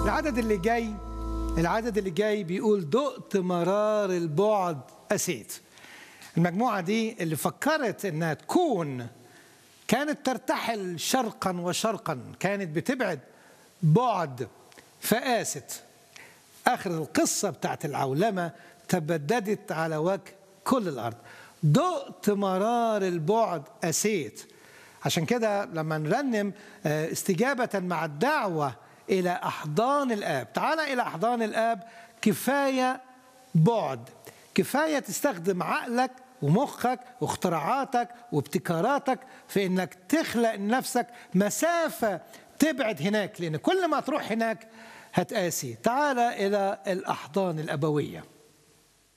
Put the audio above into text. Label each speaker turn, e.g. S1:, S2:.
S1: العدد اللي جاي العدد اللي جاي بيقول دقت مرار البعد أسيت المجموعة دي اللي فكرت إنها تكون كانت ترتحل شرقا وشرقا كانت بتبعد بعد فقاست آخر القصة بتاعت العولمة تبددت على وجه كل الأرض دقت مرار البعد أسيت عشان كده لما نرنم استجابة مع الدعوة إلى أحضان الآب تعال إلى أحضان الآب كفاية بعد كفاية تستخدم عقلك ومخك واختراعاتك وابتكاراتك في انك تخلق لنفسك مسافة تبعد هناك لأن كل ما تروح هناك هتقاسي تعال إلى الأحضان الأبوية